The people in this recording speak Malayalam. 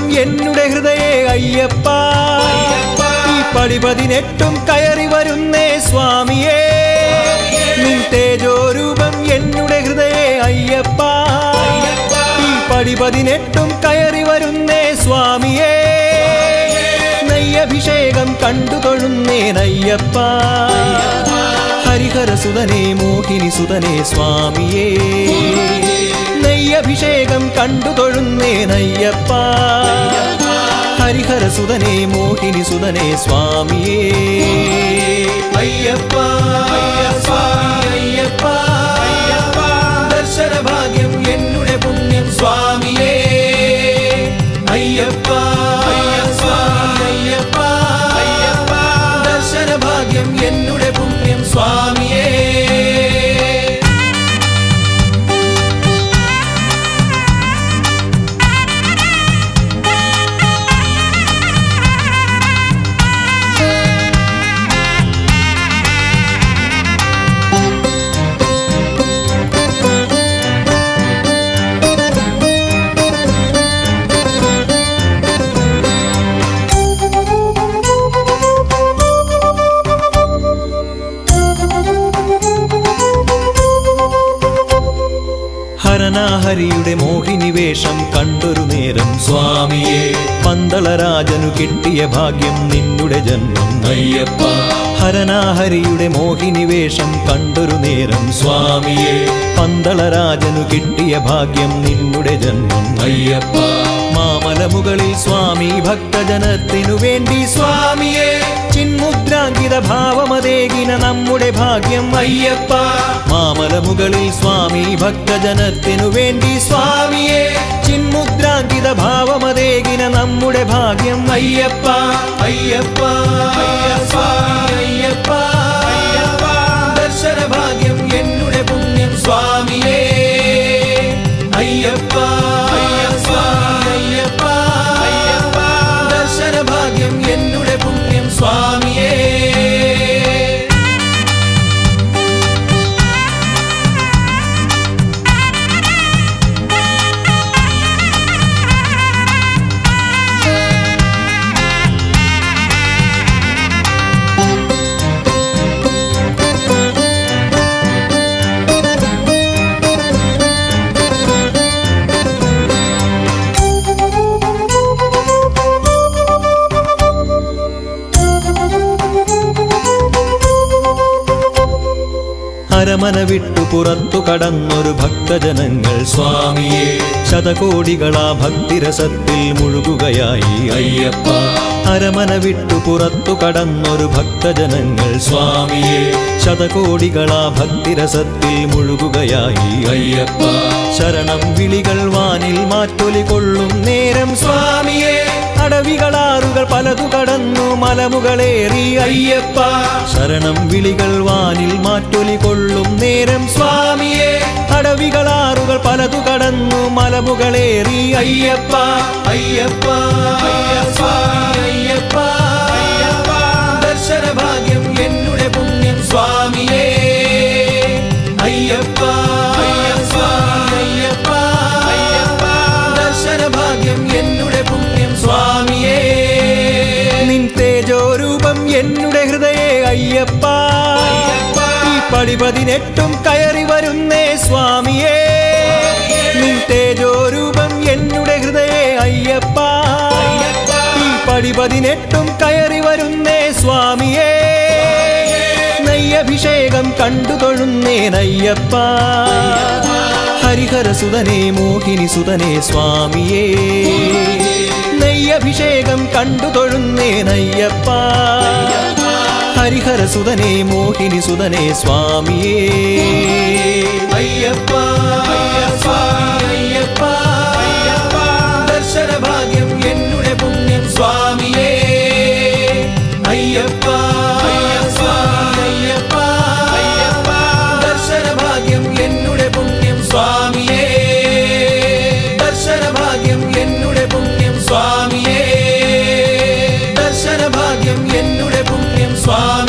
എന്നുടെ ഹൃദയേ അയ്യപ്പ ഈ പടി പതിനെട്ടും കയറി വരുന്നേ സ്വാമിയേ നിൻ തേജോരൂപം എന്നുടെ ഹൃദയേ അയ്യപ്പ ഈ പടി പതിനെട്ടും കയറി വരുന്നേ സ്വാമിയേ നെയ്യഭിഷേകം കണ്ടു തൊഴുന്നേനയ്യപ്പ ഹരിഹര സുതനേ മോഹിനി സുതനേ സ്വാമിയേ നെയ്യഭിഷേകം കണ്ടു തൊഴുന്നേനയ്യപ്പ ഹരിഹര സുതനേ മോഹിനി സുതനേ സ്വാമിയേ അയ്യപ്പ സ്വാമി അയ്യപ്പ ദർശന ഭാഗ്യം എന്നുടെ പുണ്യം സ്വാമിയേ അയ്യപ്പ സ്വാമി അയ്യപ്പ ദർശന ഭാഗ്യം എന്നുടെ പുണ്യം സ്വാമിയേ ഹരനാഹരിയുടെ മോഹിനി വേഷം കണ്ടൊരു നേരം സ്വാമിയെ പന്തളരാജനു കിട്ടിയ ഭാഗ്യം നിന്നുടെ ജന്മം അയ്യപ്പ ഹരനാഹരിയുടെ മോഹിനി വേഷം കണ്ടൊരു നേരം സ്വാമിയെ പന്തളരാജനു കിട്ടിയ ഭാഗ്യം നിന്നുടെ ജന്മം അയ്യപ്പ മാമലമുകളിൽ സ്വാമി ഭക്തജനത്തിനു വേണ്ടി സ്വാമിയെ ചിന്മുദ്രാങ്കിത ഭാവമതേകിന നമ്മുടെ ഭാഗ്യം അയ്യപ്പ മാമലമുകളിൽ സ്വാമി ഭക്തജനത്തിനു വേണ്ടി സ്വാമിയെ ചിന്മുദ്രാങ്കിത ഭാവമതേകിന നമ്മുടെ ഭാഗ്യം അയ്യപ്പ അയ്യപ്പ സ്വാമി അയ്യപ്പ ദർശന ഭാഗ്യം എന്നുടെ പുണ്യം സ്വാമിയേ അയ്യപ്പ സ്വാമി അയ്യപ്പ ദർശന ഭാഗ്യം എന്നുടെ പുണ്യം സ്വാമിയേ അരമന വിട്ടു പുറത്തു കടന്നൊരു ഭക്തജനങ്ങൾ സ്വാമിയെ ശതകോടികളാ ഭക്തിരസത്തിൽ മുഴുകുകയായി അയ്യപ്പ അരമന വിട്ടു പുറത്തു കടന്നൊരു ഭക്തജനങ്ങൾ സ്വാമിയെ ശതകോടികളാ ഭക്തിരസത്തിൽ മുഴുകുകയായി അയ്യപ്പ ശരണം വിളികൾ വാനിൽ മാറ്റൊലി കൊള്ളും നേരം സ്വാമിയെ അടവികളാറുകൾ പലതു കടന്നു മലമുകളേറി അയ്യപ്പ ശരണം വിളികൾ വാനിൽ മാറ്റൊലി കൊള്ളും നേരം സ്വാമിയെ അടവികളാറുകൾ പലതു കടന്നു മലമുകളേറി അയ്യപ്പ അയ്യപ്പ സ്വാമി അയ്യപ്പ ദർശന ഭാഗ്യം എന്നുടെ പുണ്യം സ്വാമിയേ അയ്യപ്പ സ്വാമി അയ്യപ്പ ദർശന ഭാഗ്യം എന്നുടെ പുണ്യം സ്വാമിയേ നിൻ തേജോരൂപം എന്നുടെ ഹൃദയേ അയ്യപ്പ ഈ പടി പതിനെട്ടും കയറി വരുന്നേ സ്വാമിയേ നിൻ തേജോരൂപം എന്നുടെ ഹൃദയേ അയ്യപ്പ ഈ പടി പതിനെട്ടും കയറി വരുന്നേ സ്വാമിയേ നെയ്യഭിഷേകം കണ്ടു തൊഴുന്നേനയ്യപ്പ ഹരിഹര സുതനേ മോഹിനി സുതനേ സ്വാമിയേ നെയ്യഭിഷേകം കണ്ടു തൊഴുന്നേനയ്യപ്പ ഹരിഹര സുതനേ മോഹിനി സുതനേ സ്വാമിയേ അയ്യപ്പ സ്വാമി അയ്യപ്പ ദർശന ഭാഗ്യം എന്നുടെ പുണ്യം സ്വാമിയേ അയ്യപ്പ സ്വാമി അയ്യപ്പ ദർശന ഭാഗ്യം എന്നുടെ പുണ്യം സ്വാമിയേ ദർശന ഭാഗ്യം എന്നുടെ പുണ്യം സ്വാമിയേ ദർശന ഭാഗ്യം എന്നുടെ പുണ്യം സ്വാമി